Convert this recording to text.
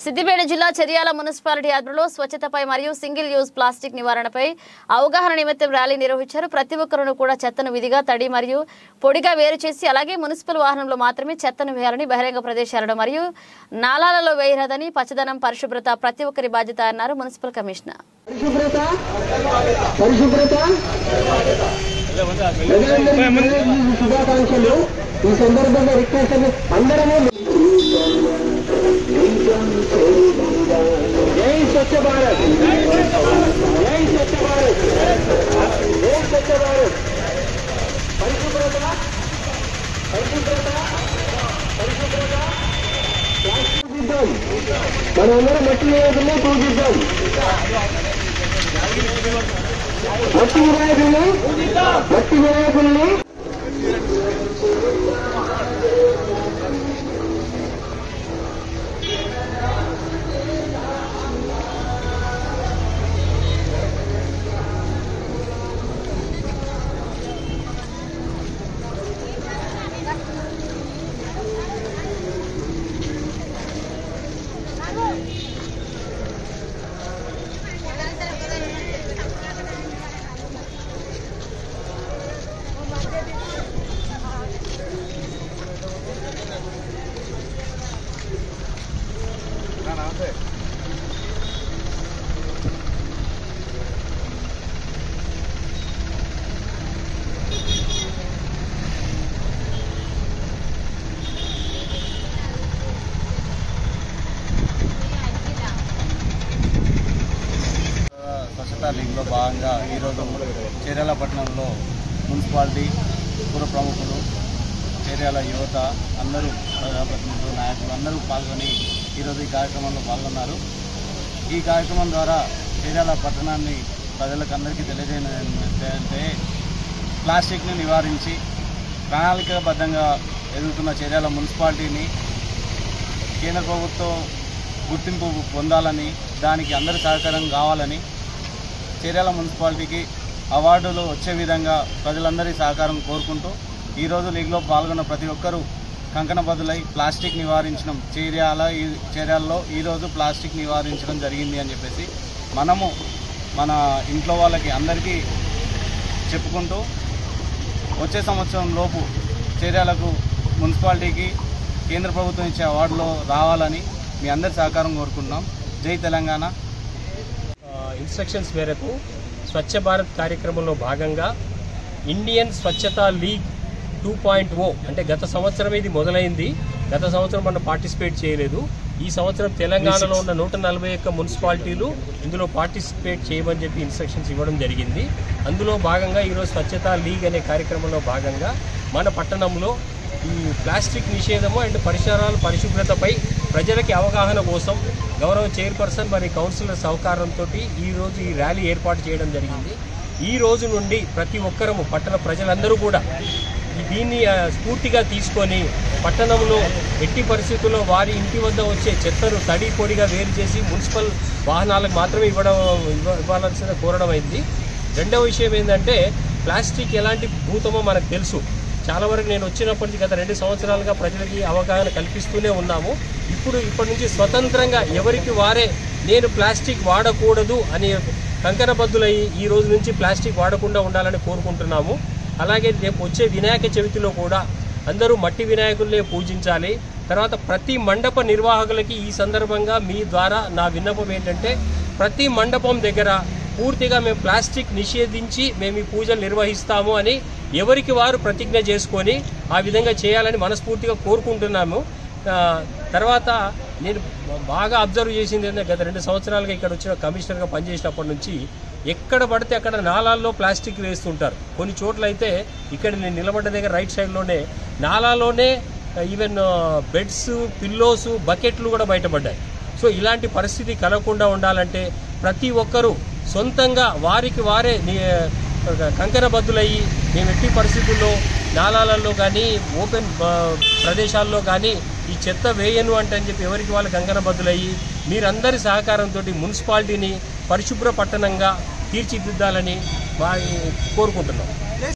సిద్దిపేట జిల్లా చర్యాల మున్సిపాలిటీ ఆధ్వర్యంలో స్వచ్ఛతపై మరియు సింగిల్ యూజ్ ప్లాస్టిక్ నివారణపై అవగాహన నిమిత్తం ర్యాలీ నిర్వహించారు ప్రతి ఒక్కరూ కూడా చెత్తను విధిగా తడి మరియు పొడిగా వేరు చేసి అలాగే మున్సిపల్ వాహనంలో మాత్రమే చెత్తను వేయాలని బహిరంగ ప్రదేశాలను మరియు నాలాలలో వేయరాదని పచ్చదనం పరిశుభ్రత ప్రతి ఒక్కరి బాధ్యత అన్నారు మున్సిపల్ కమిషనర్ పరిశుభ్రత పరిశుభ్రత ప్రజలందరికీ ఈ శుభాకాంక్షలు ఈ సందర్భంగా రిక్వెస్ట్ అందరము జై స్వచ్ఛ భారత్ జై స్వచ్ఛ భారత్ జై స్వచ్ఛ భారత్ పరిశుభ్రత పరిశుభ్రత పరిశుభ్రత పూజిద్దాం మనందరం మట్టి వేయకుండా పూజిద్దాం మట్టి వినాయకుల్ని మట్టి వినాయకుల్ని స్వచ్ఛతా లీగ్లో భాగంగా ఈరోజు చర్యాల పట్టణంలో మున్సిపాలిటీ పుర ప్రముఖులు చర్యాల యువత అందరూ ప్రజాప్రతినిధులు నాయకులు అందరూ పాల్గొని ఈరోజు ఈ కార్యక్రమంలో పాల్గొన్నారు ఈ కార్యక్రమం ద్వారా చర్యాల పట్టణాన్ని ప్రజలకు అందరికీ తెలియజేయడం ఏంటంటే ప్లాస్టిక్ని నివారించి ప్రణాళికాబద్ధంగా ఎదుగుతున్న చర్యాల మున్సిపాలిటీని కేంద్ర ప్రభుత్వం గుర్తింపు పొందాలని దానికి అందరి సహకారం కావాలని చర్యాల మున్సిపాలిటీకి అవార్డులు వచ్చే విధంగా ప్రజలందరి సహకారం కోరుకుంటూ ఈరోజు లీగ్లో పాల్గొన్న ప్రతి ఒక్కరూ కంకణబద్దులై ప్లాస్టిక్ నివారించడం చర్యాల ఈ చర్యాల్లో ఈరోజు ప్లాస్టిక్ నివారించడం జరిగింది అని చెప్పేసి మనము మన ఇంట్లో వాళ్ళకి అందరికీ చెప్పుకుంటూ వచ్చే సంవత్సరం లోపు చర్యలకు మున్సిపాలిటీకి కేంద్ర ప్రభుత్వం ఇచ్చే అవార్డులో రావాలని మీ అందరి సహకారం కోరుకుంటున్నాం జై తెలంగాణ ఆ, ఇన్స్ట్రక్షన్స్ మేరకు స్వచ్ఛ భారత్ కార్యక్రమంలో భాగంగా Indian Swachhata league two point O అంటే గత సంవత్సరం ఇది మొదలైంది గత సంవత్సరం మనం పార్టిసిపేట్ చేయలేదు ఈ సంవత్సరం తెలంగాణలో ఉన్న నూట నలభై ఒక్క మున్సిపాలిటీలు ఇందులో పార్టిసిపేట్ చేయమని చెప్పి ఇన్స్ట్రక్షన్స్ ఇవ్వడం జరిగింది అందులో భాగంగా ఈరోజు స్వచ్ఛతా లీగ్ అనే కార్యక్రమంలో భాగంగా మన పట్టణంలో ఈ ప్లాస్టిక్ నిషేధము అండ్ పరిసరాల పరిశుభ్రతపై ప్రజలకి అవగాహన కోసం గౌరవ చైర్పర్సన్ మరి కౌన్సిలర్ సహకారంతో ఈరోజు ఈ ర్యాలీ ఏర్పాటు చేయడం జరిగింది ఈ రోజు నుండి ప్రతి ఒక్కరము పట్టణ ప్రజలందరూ కూడా ఈ దీన్ని ఆ, స్ఫూర్తిగా తీసుకొని పట్టణంలో ఎట్టి పరిస్థితుల్లో వారి ఇంటి వద్ద వచ్చే చెత్తను తడి పొడిగా వేరు చేసి మున్సిపల్ వాహనాలకు మాత్రమే ఇవ్వడం ఇవ్వ- ఇవ్వాల్సిన కోరడం అయింది రెండవ విషయం ఏంటంటే ప్లాస్టిక్ ఎలాంటి భూతమో మనకు తెలుసు చాలా వరకు నేను వచ్చినప్పటి నుంచి గత రెండు సంవత్సరాలుగా ప్రజలకి అవగాహన కల్పిస్తూనే ఉన్నాము ఇప్పుడు ఇప్పటి నుంచి స్వతంత్రంగా ఎవరికి వారే నేను ప్లాస్టిక్ వాడకూడదు అని కంకణబద్దులయ్యి ఈ రోజు నుంచి ప్లాస్టిక్ వాడకుండా ఉండాలని కోరుకుంటున్నాము అలాగే రేపు వచ్చే వినాయక చవితిలో కూడా అందరూ మట్టి వినాయకుల్నే పూజించాలి తర్వాత ప్రతి మండప నిర్వాహకులకి ఈ సందర్భంగా మీ ద్వారా నా విన్నపం ఏంటంటే ప్రతి మండపం దగ్గర పూర్తిగా మేము ప్లాస్టిక్ నిషేధించి మేము ఈ పూజలు నిర్వహిస్తాము అని ఎవరికి వారు ప్రతిజ్ఞ చేసుకొని ఆ విధంగా చేయాలని మనస్ఫూర్తిగా కోరుకుంటున్నాము ఆ, తర్వాత నేను బాగా అబ్జర్వ్ చేసింది ఏంటంటే గత రెండు సంవత్సరాలుగా ఇక్కడ వచ్చిన కమిషనర్గా పనిచేసినప్పటి నుంచి ఎక్కడ పడితే అక్కడ నాలాల్లో ప్లాస్టిక్ వేస్తుంటారు కొన్ని చోట్ల అయితే ఇక్కడ నేను నిలబడ్డ దగ్గర రైట్ సైడ్లోనే నాలాలోనే ఈవెన్ బెడ్స్ పిల్లోస్ బకెట్లు కూడా బయటపడ్డాయి సో ఇలాంటి పరిస్థితి కలగకుండా ఉండాలంటే ప్రతి ఒక్కరూ సొంతంగా వారికి వారే ని- కంకణబద్దులయ్యి మేము ఎట్టి పరిస్థితుల్లో నాలాలలో కానీ ఓపెన్ ఆ, ప్రదేశాల్లో కానీ ఈ చెత్త వేయను అంటే అని చెప్పి ఎవరికి వాళ్ళు కంకణబద్దులయ్యి మీరందరి సహకారంతో మున్సిపాలిటీని పరిశుభ్ర పట్టణంగా తీర్చిదిద్దాలని వారి కోరుకుంటున్నాం